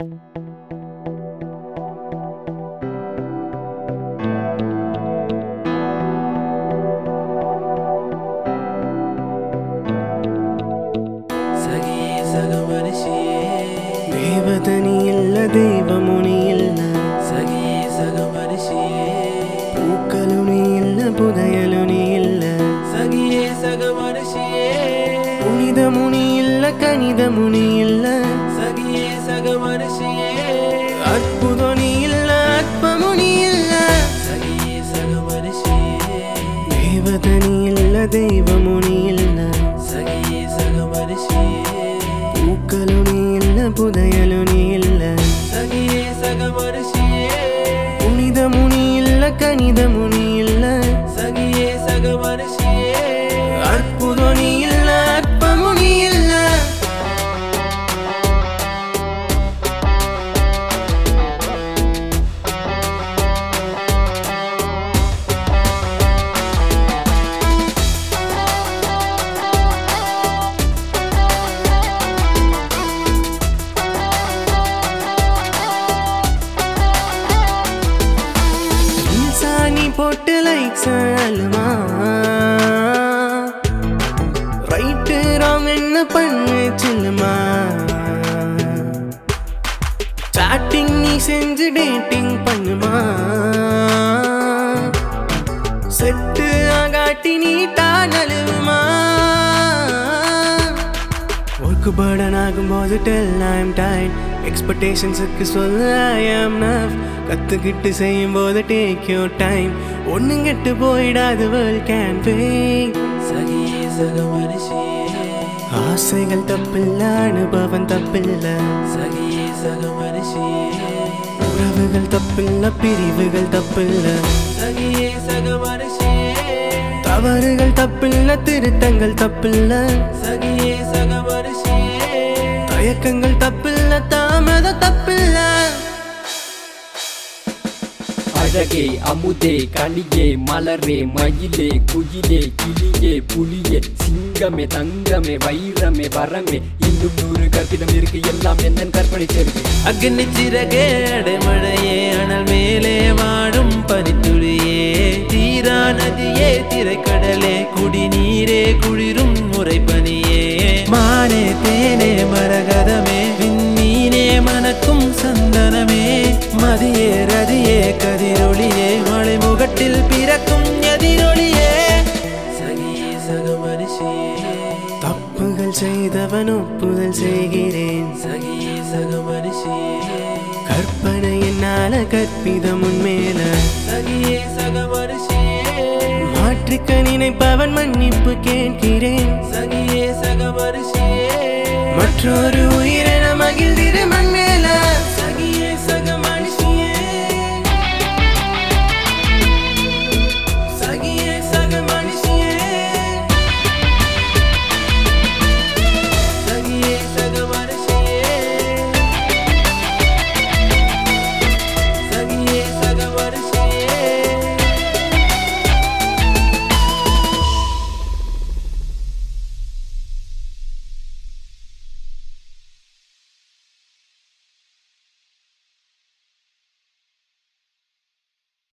சகியே சக மனுஷியே தேவதனி இல்ல தெய்வமுனி இல்ல சகியே சக மனுஷியே பூக்களுனி இல்ல புதையலுனி இல்ல சகியே சக மனுஷியே புனிதமுனி இல்ல கணிதமுனி இல்ல சகியே சக மனுஷியே அற்புதனி இல்ல அற்பமுனி இல்ல சகியே சக மனுஷியே தேவதனி இல்ல தெய்வமுனி இல்ல சகியே சக மனுஷியே பூக்களுனி இல்ல புதையலுனி இல்ல சகியே சக மனுஷியே புனிதமுனி இல்ல கணிதமுனி இல்ல சகியே சக மனுஷியே அற்புதனி இல்ல அற்பமுனி இல்ல சாணி போட்டு லைக்ஸ் அழுமா ரைட்டு ராங் என்ன பண்ணு சொல்லுமா சாட்டிங் நீ செஞ்சு டேட்டிங் பண்ணுமா செட்டு ஆகாட்டி நீ நழுவுமா ஒர்க்கு பேர்டன் ஆகும்போது டெல் ஐம் டைம் எக்ஸ்பெக்டேஷன்ஸுக்கு சொல்ல ஐ ஆம் நஃப் கற்றுக்கிட்டு செய்யும்போது டேக் யோர் டைம் ஒன்றும் கெட்டு போயிடாது வேர்ல்ட் கேன் வெயிட் சகியே சக மனுஷியே ஆசைகள் தப்பில்ல அனுபவம் தப்பில்ல சகியே சக மனுஷியே உறவுகள் தப்பில்ல பிரிவுகள் தப்பில்ல சகியே சக மனுஷியே தவறுகள் தப்பில்ல திருத்தங்கள் தப்பில்ல சகியே சக மனுஷியே தயக்கங்கள் தப்பில்ல தாமதம் தப்பில்ல அழகே அமுதே கனியே மலரே மயிலே குயிலே கிளியே புலியே சிங்கமே தங்கமே வைரமே வரமே இன்னும் நூறு கற்பிதம் இருக்கு எல்லாம் என்ன கற்பனை சேர்க்கு அக்னி சிறகே அடைமழையே அனல் மேலே வாடும் பனித்துளியே தீரா நதியே திரைக்கடலே குடிநீரே குளிரும் முறைப்பனியே மானே தேனே மரகதமே விண்மீனே மணக்கும் சந்தனமே மதியே ரதியே கதிரொளியே மலை முகட்டில் பிறக்கும் எதிரொளியே சகியே சக மனுஷியே தப்புகள் செய்தவன் ஒப்புதல் செய்கிறேன் சகியே சக மனுஷியே கற்பனை என்னால கற்பிதம் உன்மேல சகியே சக மனுஷியே மாற்றிக்க நினைப்பவன் மன்னிப்பு கேட்கிறேன் சகியே சக மனுஷியே மற்றொரு உயிரின மகிழ்ந்திரு மன்